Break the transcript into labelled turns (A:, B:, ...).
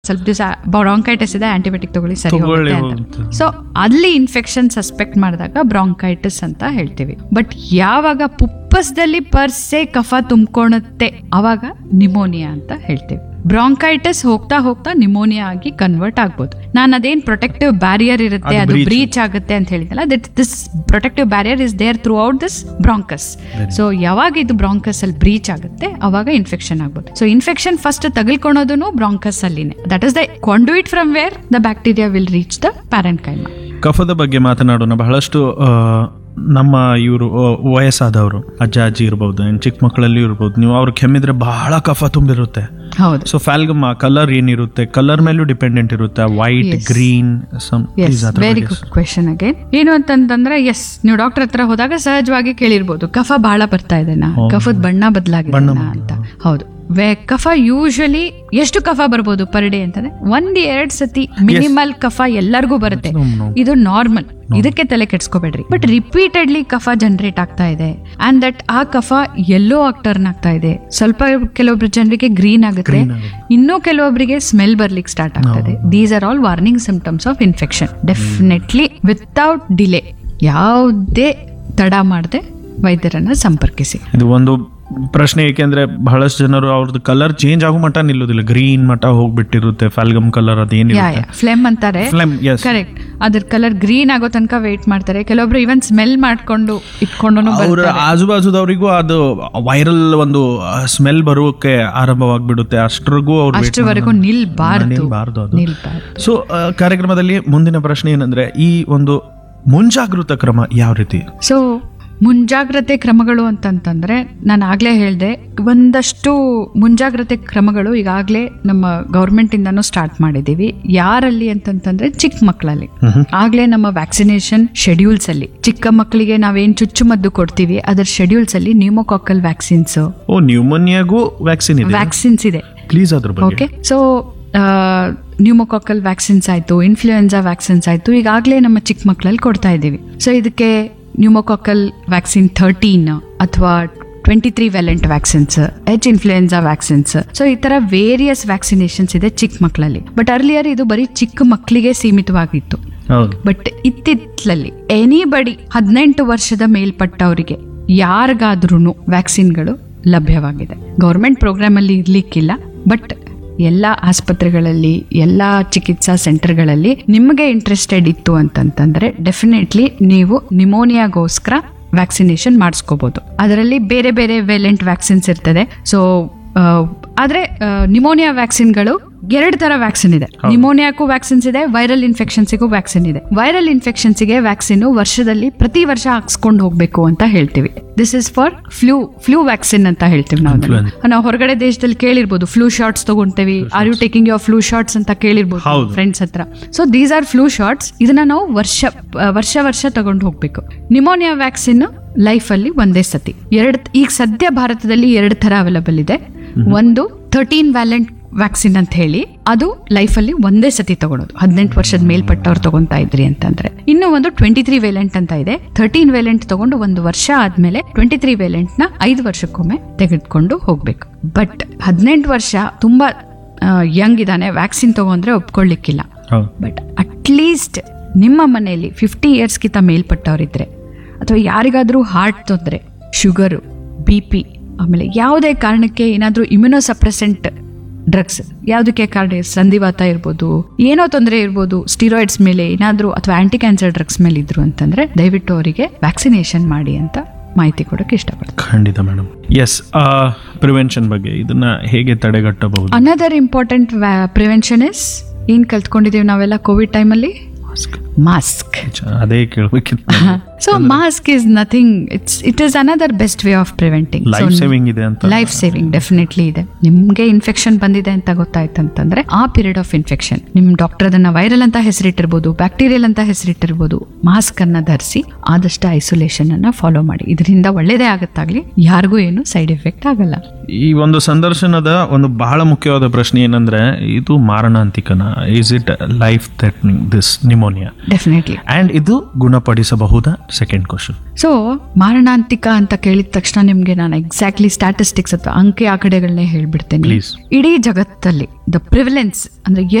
A: ಸ್ವಲ್ಪ ದಿವಸ ಬ್ರಾಂಕೈಟಿಸ್ ಇದೆ ಆಂಟಿಬಯೋಟಿಕ್ ತಗೊಳ್ಳಿ ಸರಿ
B: ತಗೊಳ್ಳಿ
A: ಹೋಗುತ್ತೆ ಅಂತ
B: ಹೋಗುತ್ತೆ.
A: ಸೊ ಅಲ್ಲಿ ಇನ್ಫೆಕ್ಷನ್ ಸಸ್ಪೆಕ್ಟ್ ಮಾಡಿದಾಗ ಬ್ರಾಂಕೈಟಿಸ್ ಅಂತ ಹೇಳ್ತೀವಿ ಬಟ್ ಯಾವಾಗ ಪುಪ್ಪಸದಲ್ಲಿ ಪರ್ಸೆ ಕಫ ತುಂಬ್ಕೊಳುತ್ತೆ ಅವಾಗ ನಿಮೋನಿಯಾ ಅಂತ ಹೇಳ್ತೀವಿ ಬ್ರಾಂಕೈಟಿಸ್ ಹೋಗ್ತಾ ಹೋಗ್ತಾ ನಿಮೋನಿಯಾ ಆಗಿ ಕನ್ವರ್ಟ್ ಆಗ್ಬೋದು ನಾನು ಅದೇನ್ ಪ್ರೊಟೆಕ್ಟಿವ್ ಬ್ಯಾರಿಯರ್ ಇರುತ್ತೆ
B: ಅದು
A: ಅದು
B: breach.
A: ಬ್ರೀಚ್ ಆಗುತ್ತೆ ಅಂತ ಹೇಳಿದಲ್ಲ that this protective barrier is there throughout this bronchus so ಯಾವಾಗ ಇದು ಬ್ರಾಂಕಸ್ ಅಲ್ಲಿ ಬ್ರೀಚ್ ಆಗುತ್ತೆ ಅವಾಗ ಇನ್ಫೆಕ್ಷನ್ ಆಗ್ಬೋದು ಸೊ ಇನ್ಫೆಕ್ಷನ್ ಫಸ್ಟ್ ತಗಲ್ಕೊಳೋದು ಬ್ರಾಂಕಸ್ ಅಲ್ಲಿನೇ that is the conduit from where the bacteria will reach the parenchyma
B: ಕಫದ ಬಗ್ಗೆ ಮಾತನಾಡೋಣ ಬಹಳಷ್ಟು ಆ, ನಮ್ಮ ಇವರು ವಯಸ್ಸಾದವರು ಅಜ್ಜ ಅಜ್ಜಿ ಇರ್ಬೋದು and ಚಿಕ್ಕ ಮಕ್ಕಳಲ್ಲಿ ಇರ್ಬೋದು ನೀವು ಅವ್ರು ಕೆಮ್ಮಿದ್ರೆ ಬಹಳ ಕಫ ತುಂಬಿರುತ್ತೆ
A: ಹೌದು
B: ಸೊ ಫ್ಯಾಲ್ಗಮ್ ಕಲರ್ ಏನಿರುತ್ತೆ ಕಲರ್ ಮೇಲೂ ಡಿಪೆಂಡೆಂಟ್ ಇರುತ್ತೆ white
A: Yes.
B: Green
A: yes very good question again ಏನು ಅಂತಂತಂದ್ರೆ ಎಸ್ ನೀವು ಡಾಕ್ಟರ್ ಹತ್ರ ಹೋದಾಗ ಸಹಜವಾಗಿ ಕೇಳಿರ್ಬೋದು ಕಫ ಬಹಳ ಬರ್ತಾ ಇದೆನಾ
B: ಹೌದು.
A: ಕಫದ ಬಣ್ಣ ಬದಲಾಗಿದೆ
B: ಬಣ್ಣ
A: ಅಂತ ಹೌದು ವೇ ಕಫ ಯೂಶಲಿ ಎಷ್ಟು ಕಫ ಬರ್ಬೋದು ಪರ್ ಡೇ ಅಂತಂದ್ರೆ ಒಂದ್ ಎರಡ್ ಸತಿ ಮಿನಿಮಲ್ ಕಫ ಎಲ್ಲರಿಗೂ ಬರುತ್ತೆ
B: No, no.
A: ಇದು ನಾರ್ಮಲ್ ಇದಕ್ಕೆ ತಲೆ ಕೆಡ್ಸ್ಕೋಬೇಡ್ರಿ ಬಟ್ ರಿಪೀಟೆಡ್ಲಿ ಕಫ ಜನರೇಟ್ ಆಗ್ತಾ ಇದೆ ಅಂಡ್ ದಟ್ ಆ ಕಫ ಎಲ್ಲೋ ಆಗಿ ಟರ್ನ್ ಆಗ್ತಾ ಇದೆ ಸ್ವಲ್ಪ ಕೆಲವೊಬ್ರು ಜನರಿಗೆ ಗ್ರೀನ್ ಆಗುತ್ತೆ
B: Green ಆಗುತ್ತೆ.
A: ಇನ್ನೂ ಕೆಲವೊಬ್ಬರಿಗೆ ಸ್ಮೆಲ್ ಬರ್ಲಿಕ್ಕೆ ಸ್ಟಾರ್ಟ್ ಆಗ್ತದೆ these are all warning symptoms of infection definitely without delay ಯಾವುದೇ ತಡ ಮಾಡದೆ ವೈದ್ಯರನ್ನ ಸಂಪರ್ಕಿಸಿ
B: ಇದು ಒಂದು ಪ್ರಶ್ನೆ ಏಕೆಂದ್ರೆ ಬಹಳಷ್ಟು ಜನರು ಅವ್ರದ್ದು ಕಲರ್ ಚೇಂಜ್ ಆಗೋ ಮಟ್ಟ ನಿಲ್ಲೋದಿಲ್ಲ ಗ್ರೀನ್ ಮಟ್ಟ ಹೋಗ್ಬಿಟ್ಟಿರುತ್ತೆ ಫ್ಯಾಲ್ಗಮ್ ಕಲರ್
A: ಯಾ
B: ಅದೇನಿರುತ್ತೆ
A: ಫ್ಲೆಮ್ ಅಂತಾರೆ
B: Phlegm, yes.
A: ಕರೆಕ್ಟ್ ಅದ್ರ ಕಲರ್ ಗ್ರೀನ್ ಆಗೋ ತನಕ ವೇಟ್ ಮಾಡ್ತಾರೆ ಕೆಲವೊಬ್ರು ಇವನ್ ಸ್ಮೆಲ್ ಮಾಡ್ಕೊಂಡು ಇಟ್ಕೊಂಡು
B: ಅವ್ರ ಆಜು ಬಾಜುದವರಿಗೂ ಅದು ವೈರಲ್ ಒಂದು ಸ್ಮೆಲ್ ಬರೋಕೆ ಆರಂಭವಾಗ್ಬಿಡುತ್ತೆ ಅಷ್ಟರಿಗೂ ಅವ್ರು wait
A: ಅಷ್ಟರವರೆಗೂ
B: ಮಾಡೋದು.
A: ನಿಲ್ಬಾರ್ದು
B: ನಿಲ್ಬಾರ್ದು ಅದು
A: ನಿಲ್ಬಾರ್ದು
B: ಸೊ ಕಾರ್ಯಕ್ರಮದಲ್ಲಿ ಮುಂದಿನ ಪ್ರಶ್ನೆ ಏನಂದ್ರೆ ಈ ಒಂದು ಮುಂಜಾಗೃತ ಕ್ರಮ ಯಾವ ರೀತಿ
A: ಸೊ ಮುಂಜಾಗ್ರತೆ ಕ್ರಮಗಳು ಅಂತಂತಂದ್ರೆ ನಾನು ಆಗ್ಲೇ ಹೇಳ್ದೆ ಒಂದಷ್ಟು ಮುಂಜಾಗ್ರತೆ ಕ್ರಮಗಳು ಈಗಾಗಲೇ ನಮ್ಮ ಗೌರ್ಮೆಂಟ್ ಇಂದಾನು ಸ್ಟಾರ್ಟ್ ಮಾಡಿದೀವಿ ಯಾರಲ್ಲಿ ಅಂತಂತಂದ್ರೆ ಚಿಕ್ಕ ಮಕ್ಕಳಲ್ಲಿ ಆಗ್ಲೇ ನಮ್ಮ ವ್ಯಾಕ್ಸಿನೇಷನ್ ಶೆಡ್ಯೂಲ್ಸ್ ಅಲ್ಲಿ ಚಿಕ್ಕ ಮಕ್ಕಳಿಗೆ ನಾವೇನ್ ಚುಚ್ಚುಮದ್ದು ಕೊಡ್ತೀವಿ ಅದರ ಶೆಡ್ಯೂಲ್ಸ್ ಅಲ್ಲಿ ನ್ಯೂಮೋಕಾಕಲ್ ವ್ಯಾಕ್ಸಿನ್ಸ್
B: ಓ ನ್ಯೂಮೋನಿಯಾಗೂ ವ್ಯಾಕ್ಸಿನ್ ಇದೆ
A: ವ್ಯಾಕ್ಸಿನ್ಸ್ ಇದೆ
B: ಪ್ಲೀಸ್ ಅದ್ರ ಬಗ್ಗೆ
A: ಓಕೆ ಸೊ ನ್ಯೂಮೋಕಾಕಲ್ ವ್ಯಾಕ್ಸಿನ್ಸ್ ಆಯಿತು ಇನ್ಫ್ಲೂಯೆನ್ಸಾ ವ್ಯಾಕ್ಸಿನ್ಸ್ ಆಯಿತು ಈಗಾಗಲೇ ನಮ್ಮ ಚಿಕ್ಕ ಮಕ್ಕಳಲ್ಲಿ ಕೊಡ್ತಾ ಇದ್ದೀವಿ ಸೊ ಇದಕ್ಕೆ ನ್ಯೂಮೋಕಾಕಲ್ ವ್ಯಾಕ್ಸಿನ್ ಥರ್ಟೀನ್ ಅಥವಾ twenty three valent vaccines H influenza vaccines so ಈ ತರ ವೇರಿಯಸ್ ವ್ಯಾಕ್ಸಿನೇಷನ್ಸ್ ಇದೆ ಚಿಕ್ಕ ಮಕ್ಕಳಲ್ಲಿ ಬಟ್ ಅರ್ಲಿಯರ್ ಇದು ಬರೀ ಚಿಕ್ಕ ಮಕ್ಕಳಿಗೆ ಸೀಮಿತವಾಗಿತ್ತು
B: ಹೌದು
A: ಬಟ್ ಇತ್ತಿತ್ತಲಲ್ಲಿ ಎನಿಬಡಿ ಹದಿನೆಂಟು ವರ್ಷದ ಮೇಲ್ಪಟ್ಟವರಿಗೆ ಯಾರಿಗಾದ್ರೂ ವ್ಯಾಕ್ಸಿನ್ಗಳು ಲಭ್ಯವಾಗಿದೆ ಗೌರ್ಮೆಂಟ್ ಪ್ರೋಗ್ರಾಮ್ ಅಲ್ಲಿ ಇರ್ಲಿಕ್ಕಿಲ್ಲ ಬಟ್ ಎಲ್ಲ ಆಸ್ಪತ್ರೆಗಳಲ್ಲಿ ಎಲ್ಲ ಚಿಕಿತ್ಸಾ ಸೆಂಟರ್ಗಳಲ್ಲಿ ನಿಮಗೆ ಇಂಟ್ರೆಸ್ಟೆಡ್ ಇತ್ತು ಅಂತಂತಂದ್ರೆ ಡೆಫಿನೆಟ್ಲಿ ನೀವು ನಿಮೋನಿಯಾಗೋಸ್ಕರ ವ್ಯಾಕ್ಸಿನೇಷನ್ ಮಾಡಿಸ್ಕೋಬಹುದು ಅದರಲ್ಲಿ ಬೇರೆ ಬೇರೆ ವೇಲೆಂಟ್ ವ್ಯಾಕ್ಸಿನ್ಸ್ ಇರ್ತದೆ ಸೊ ಆದ್ರೆ ನಿಮೋನಿಯಾ ವ್ಯಾಕ್ಸಿನ್ಗಳು ಎರಡು ತರ ವ್ಯಾಕ್ಸಿನ್ ಇದೆ ನಿಮೋನಿಯಾಕ್ಕೂ ವ್ಯಾಕ್ಸಿನ್ಸ್ ಇದೆ ವೈರಲ್ ಇನ್ಫೆಕ್ಷನ್ಸಿಗೂ ವ್ಯಾಕ್ಸಿನ್ ಇದೆ ವೈರಲ್ ಇನ್ಫೆಕ್ಷನ್ಸ್ಗೆ ವ್ಯಾಕ್ಸಿನ್ ವರ್ಷದಲ್ಲಿ ಪ್ರತಿ ವರ್ಷ ಹಾಕ್ಸ್ಕೊಂಡು ಹೋಗ್ಬೇಕು ಅಂತ ಹೇಳ್ತೀವಿ this is for flu flu vaccine ಅಂತ ಹೇಳ್ತೀವಿ ನಾವು ಅದನ್ನ. ನಾವು ಹೊರಗಡೆ ದೇಶದಲ್ಲಿ ಕೇಳಿರ್ಬೋದು ಫ್ಲೂ ಶಾಟ್ಸ್ ತಗೊಂತೇವಿ are you taking your flu shots ಅಂತ ಕೇಳಿರ್ಬೋದು
B: ಹೌದು.
A: ಫ್ರೆಂಡ್ಸ್ ಹತ್ರ so these are flu shots ಇದನ್ನ ನಾವು ವರ್ಷ ಆ, ವರ್ಷ ವರ್ಷ ತಗೊಂಡು ಹೋಗ್ಬೇಕು ನಿಮೋನಿಯಾ ವ್ಯಾಕ್ಸಿನ್ ಲೈಫ್ ಅಲ್ಲಿ ಒಂದೇ ಸತಿ ಎರಡು ಈಗ ಸದ್ಯ ಭಾರತದಲ್ಲಿ ಎರಡು ತರ ಅವೈಲಬಲ್ ಇದೆ ಒಂದು ಥರ್ಟೀನ್ ವ್ಯಾಲೆಂಟ್ ವ್ಯಾಕ್ಸಿನ್ ಅಂತ ಹೇಳಿ ಅದು ಲೈಫ್ ಅಲ್ಲಿ ಒಂದೇ ಸತಿ ತಗೊಳೋದು ಹದಿನೆಂಟು ವರ್ಷದ ಮೇಲ್ಪಟ್ಟವ್ರು ತಗೊಂತಾ ಇದ್ರಿ ಅಂತಂದ್ರೆ ಇನ್ನು ಒಂದು ಟ್ವೆಂಟಿ ತ್ರೀ ವೇಲೆಂಟ್ ಅಂತ ಇದೆ ಥರ್ಟೀನ್ ವೇಲೆಂಟ್ ತಗೊಂಡು ಒಂದು ವರ್ಷ ಆದ್ಮೇಲೆ ಟ್ವೆಂಟಿ ತ್ರೀ ವೇಲೆಂಟ್ ನ ಐದು ವರ್ಷಕ್ಕೊಮ್ಮೆ ತೆಗೆದುಕೊಂಡು ಹೋಗ್ಬೇಕು ಬಟ್ ಹದಿನೆಂಟು ವರ್ಷ ತುಂಬಾ ಯಂಗ್ ಇದ್ದಾನೆ ವ್ಯಾಕ್ಸಿನ್ ತಗೊಂಡ್ರೆ ಒಪ್ಕೊಳ್ಳಿಕ್ಕಿಲ್ಲ
B: ಹೌದು
A: ಬಟ್ ಅಟ್ಲೀಸ್ಟ್ ನಿಮ್ಮ ಮನೆಯಲ್ಲಿ ಫಿಫ್ಟಿ ಇಯರ್ಸ್ಗಿಂತ ಮೇಲ್ಪಟ್ಟವರಿದ್ರೆ ಅಥವಾ ಯಾರಿಗಾದ್ರೂ ಹಾರ್ಟ್ ತೊಂದರೆ ಶುಗರು ಬಿ ಪಿ ಆಮೇಲೆ ಯಾವುದೇ ಕಾರಣಕ್ಕೆ ಏನಾದರೂ ಇಮ್ಯುನೋಸಪ್ರೆಸೆಂಟ್ ಡ್ರಗ್ಸ್ ಯಾವುದಕ್ಕೆ ಕಾರಣ ಸಂಧಿವಾತ ಇರ್ಬೋದು ಏನೋ ತೊಂದರೆ ಇರ್ಬೋದು ಸ್ಟಿರಾಯ್ಡ್ಸ್ ಮೇಲೆ ಏನಾದರೂ ಅಥವಾ ಆಂಟಿ ಕ್ಯಾನ್ಸರ್ ಡ್ರಗ್ಸ್ ಮೇಲೆ ಇದ್ರು ಅಂತಂದ್ರೆ ದಯವಿಟ್ಟು ಅವರಿಗೆ ವ್ಯಾಕ್ಸಿನೇಷನ್ ಮಾಡಿ ಅಂತ ಮಾಹಿತಿ ಕೊಡೋಕೆ ಇಷ್ಟಪಡ್ತೀನಿ
B: ಖಂಡಿತ ಮೇಡಮ್ ಎಸ್ ಪ್ರಿವೆನ್ಷನ್ ಬಗ್ಗೆ ಇದನ್ನ ಹೇಗೆ ತಡೆಗಟ್ಟಬಹುದು
A: ಅನದರ್ ಇಂಪಾರ್ಟೆಂಟ್ ಪ್ರಿವೆನ್ಷನ್ ಇಸ್ ಏನ್ ಕಲ್ತ್ಕೊಂಡಿದೀವಿ ನಾವೆಲ್ಲ ಕೋವಿಡ್ ಟೈಮಲ್ಲಿ ಮಾಸ್ಕ್
B: ಅದೇ ಕೇಳಬೇಕಿತ್ತು
A: so mask is nothing it's it is another best way of preventing
B: life saving ಇದೆ ಅಂತ
A: ಲೈಫ್ ಸೇವಿಂಗ್ ಡೆಫಿನೆಟ್ಲಿ ಇದೆ ನಿಮ್ಗೆ ಇನ್ಫೆಕ್ಷನ್ ಬಂದಿದೆ ಅಂತ ಗೊತ್ತಾಯ್ತಂತಂದ್ರೆ ಆ ಪೀರಿಯಡ್ ಆಫ್ ಇನ್ಫೆಕ್ಷನ್ ನಿಮ್ ಡಾಕ್ಟರ್ ಅದನ್ನ ವೈರಲ್ ಅಂತ ಹೆಸರಿಟ್ಟಿರ್ಬೋದು ಬ್ಯಾಕ್ಟೀರಿಯಲ್ ಅಂತ ಹೆಸರಿಟ್ಟಿರ್ಬೋದು ಮಾಸ್ಕ್ ಅನ್ನ ಧರಿಸಿ ಆದಷ್ಟು ಐಸೋಲೇಷನ್ ಅನ್ನ ಫಾಲೋ ಮಾಡಿ ಇದರಿಂದ ಒಳ್ಳೇದೇ ಆಗುತ್ತಾಗ್ಲಿ ಯಾರಿಗೂ ಏನು ಸೈಡ್ ಎಫೆಕ್ಟ್ ಆಗಲ್ಲ
B: ಈ ಒಂದು ಸಂದರ್ಶನದ ಒಂದು ಬಹಳ ಮುಖ್ಯವಾದ ಪ್ರಶ್ನೆ ಏನಂದ್ರೆ ಇದು ಮಾರಣಾಂತಿಕನ is it life threatening this pneumonia
A: definitely
B: and ಇದು ಗುಣಪಡಿಸಬಹುದಾ ಸೆಕೆಂಡ್ ಕ್ವಶನ್
A: ಸೊ ಮಾರಣಾಂತಿಕ ಅಂತ ಕೇಳಿದ ತಕ್ಷಣ ನಿಮ್ಗೆ ನಾನು ಎಕ್ಸಾಕ್ಟ್ಲಿ ಸ್ಟ್ಯಾಟಿಸ್ಟಿಕ್ಸ್ ಅಥವಾ ಅಂಕಿ ಆ ಕಡೆಗಳನ್ನೇ ಹೇಳ್ಬಿಡ್ತೇನೆ
B: Please.
A: ಇಡೀ ಜಗತ್ತಲ್ಲಿ ದ ಪ್ರಿವಿಲೆನ್ಸ್ ಅಂದ್ರೆ